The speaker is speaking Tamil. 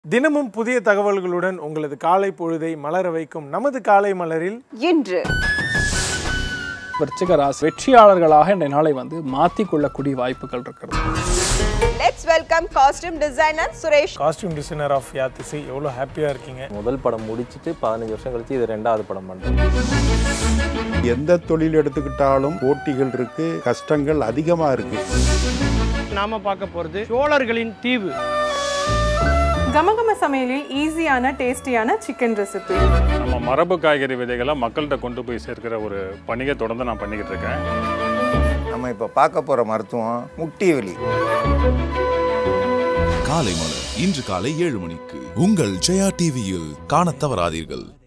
தினமும் புதிய தகவல்களுடன் உங்களது காலை பொழுதை மலர வைக்கும் நமது காலை மலரில் இன்று விருச்சிக ராசி வெற்றியாளர்களாக இந்த நாளை வந்து மாற்றிக் கொள்ளக்கூடிய வாய்ப்புகள் இருக்கிறது let's welcome costume designer Suresh costume designer of Yaathisai எவ்வளோ ஹாப்பியாக இருக்கீங்க முதல் படம் முடிச்சிட்டு பதினஞ்சு வருஷம் கழிச்சு இது ரெண்டாவது படம் பண்ணுறேன் எந்த தொழில் எடுத்துக்கிட்டாலும் போட்டிகள் இருக்கு கஷ்டங்கள் அதிகமா இருக்கு நாம பார்க்க போறது சோழர்களின் தீவு கமகம சமையலில் ஈஸியான டேஸ்டியான சிக்கன் ரெசிபி நம்ம மரபு காய்கறி விதைகளை மக்கள்கிட்ட கொண்டு போய் சேர்க்கிற ஒரு பணியை தொடர்ந்து நான் பண்ணிக்கிட்டு இருக்கேன் நம்ம இப்போ பார்க்க போகிற மருத்துவம் முட்டி வலி காலை மலர் இன்று காலை ஏழு மணிக்கு உங்கள் ஜெயா டிவியில் காணத் தவறாதீர்கள்